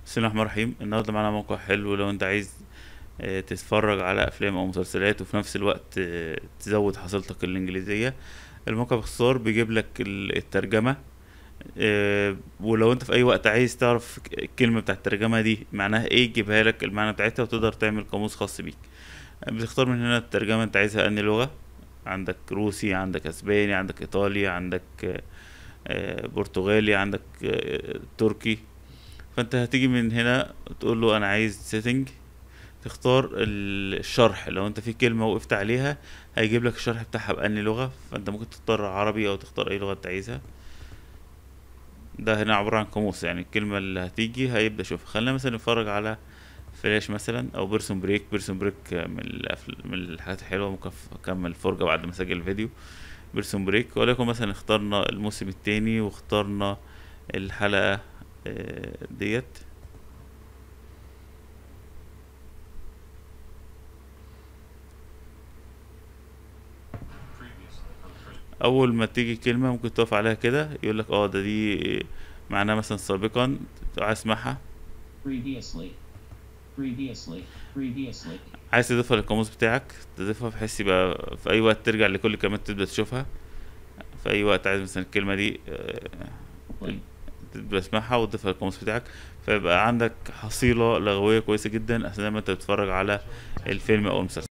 بسم الله الرحمن الرحيم النهارده معانا موقع حلو لو انت عايز آه، تتفرج على افلام او مسلسلات وفي نفس الوقت آه، تزود حصيلتك الانجليزيه الموقع باختصار بيجيب لك ال- الترجمه آه، ولو انت في اي وقت عايز تعرف الكلمه بتاعت الترجمه دي معناها ايه يجيبها لك المعنى بتاعتها وتقدر تعمل قاموس خاص بيك بتختار من هنا الترجمه انت عايزها انهي لغه عندك روسي عندك اسباني عندك ايطالي عندك آه، آه، برتغالي عندك آه، تركي فانت هتيجي من هنا تقول له انا عايز سيتنج تختار ال- الشرح لو انت في كلمة وقفت عليها هيجيب لك الشرح بتاعها بأني لغة فانت ممكن تختار عربي او تختار اي لغة انت عايزها ده هنا عبارة عن قاموس يعني الكلمة اللي هتيجي هيبدأ يشوفها خلينا مثلا نتفرج على فلاش مثلا او بيرسون بريك بيرسون بريك من الأفل... من الحاجات الحلوة ممكن أف- اكمل فرجة بعد ما اسجل الفيديو بيرسون بريك ولكن مثلا اخترنا الموسم التاني واخترنا الحلقة آه، ديت اول ما تيجي كلمه ممكن تقف عليها كده يقول لك اه ده دي معناها مثلا سابقا عايز اسمعها Previously. Previously. Previously. عايز تضيفها للقاموس بتاعك تضيفها بحيث يبقى في اي وقت ترجع لكل كلمات تبدا تشوفها في اي وقت عايز مثلا الكلمه دي آه، Play. تبدا تسمعها وتضيفها للقاموس بتاعك فيبقى عندك حصيله لغويه كويسه جدا اثناء ما انت بتتفرج على الفيلم او المسلسل